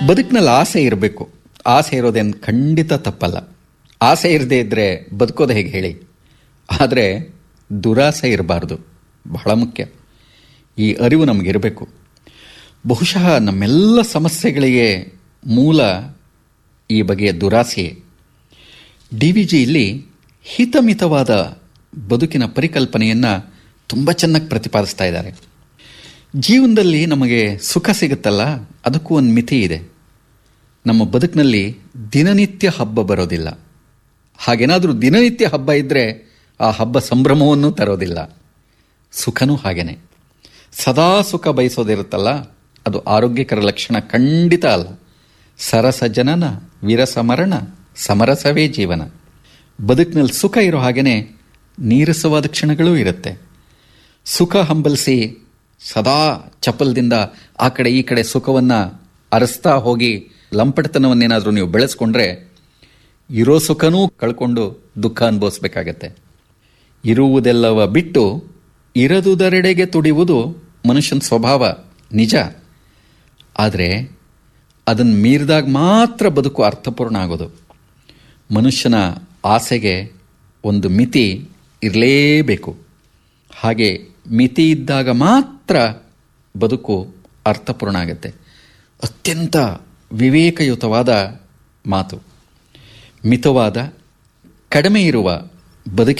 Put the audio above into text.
ಬದುಕಿನಲ್ಲಿ ಆಸೆ ಇರಬೇಕು ಆಸೆ ಇರೋದೇನು ಖಂಡಿತ ತಪ್ಪಲ್ಲ ಆಸೆ ಇರದೇ ಇದ್ದರೆ ಬದುಕೋದು ಹೇಗೆ ಹೇಳಿ ಆದರೆ ದುರಾಸೆ ಇರಬಾರ್ದು ಬಹಳ ಮುಖ್ಯ ಈ ಅರಿವು ನಮಗಿರಬೇಕು ಬಹುಶಃ ನಮ್ಮೆಲ್ಲ ಸಮಸ್ಯೆಗಳಿಗೆ ಮೂಲ ಈ ಬಗೆಯ ದುರಾಸೆಯೇ ಡಿ ವಿ ಜಿ ಇಲ್ಲಿ ಹಿತಮಿತವಾದ ಬದುಕಿನ ಪರಿಕಲ್ಪನೆಯನ್ನು ತುಂಬ ಚೆನ್ನಾಗಿ ಪ್ರತಿಪಾದಿಸ್ತಾ ಇದ್ದಾರೆ ಜೀವನದಲ್ಲಿ ನಮಗೆ ಸುಖ ಸಿಗುತ್ತಲ್ಲ ಅದಕ್ಕೂ ಒಂದು ಮಿತಿ ಇದೆ ನಮ್ಮ ಬದುಕಿನಲ್ಲಿ ದಿನನಿತ್ಯ ಹಬ್ಬ ಬರೋದಿಲ್ಲ ಹಾಗೇನಾದರೂ ದಿನನಿತ್ಯ ಹಬ್ಬ ಇದ್ದರೆ ಆ ಹಬ್ಬ ಸಂಭ್ರಮವನ್ನು ತರೋದಿಲ್ಲ ಸುಖನೂ ಹಾಗೇನೆ ಸದಾ ಸುಖ ಬಯಸೋದಿರುತ್ತಲ್ಲ ಅದು ಆರೋಗ್ಯಕರ ಲಕ್ಷಣ ಖಂಡಿತ ಅಲ್ಲ ಸರಸ ಜನನ ವಿರಸ ಮರಣ ಸಮರಸವೇ ಜೀವನ ಬದುಕಿನಲ್ಲಿ ಸುಖ ಇರೋ ಹಾಗೇನೆ ನೀರಸವಾದ ಕ್ಷಣಗಳೂ ಇರುತ್ತೆ ಸುಖ ಹಂಬಲಿಸಿ ಸದಾ ಚಪಲದಿಂದ ಆ ಕಡೆ ಈ ಕಡೆ ಸುಖವನ್ನು ಅರಸ್ತಾ ಹೋಗಿ ಲಂಪಟತನವನ್ನೇನಾದರೂ ನೀವು ಬೆಳೆಸ್ಕೊಂಡ್ರೆ ಇರೋ ಸುಖನೂ ಕಳ್ಕೊಂಡು ದುಃಖ ಅನುಭವಿಸ್ಬೇಕಾಗತ್ತೆ ಇರುವುದೆಲ್ಲವ ಬಿಟ್ಟು ಇರದುದರೆಡೆಗೆ ತುಡಿಯುವುದು ಮನುಷ್ಯನ ಸ್ವಭಾವ ನಿಜ ಆದರೆ ಅದನ್ನು ಮೀರಿದಾಗ ಮಾತ್ರ ಬದುಕು ಅರ್ಥಪೂರ್ಣ ಆಗೋದು ಮನುಷ್ಯನ ಆಸೆಗೆ ಒಂದು ಮಿತಿ ಇರಲೇಬೇಕು ಹಾಗೆ ಮಿತಿ ಇದ್ದಾಗ ಮಾತ್ರ ಬದುಕು ಅರ್ಥಪೂರ್ಣ ಆಗುತ್ತೆ ಅತ್ಯಂತ ವಿವೇಕಯುತವಾದ ಮಾತು ಮಿತವಾದ ಕಡಿಮೆ ಇರುವ ಬದುಕಿನ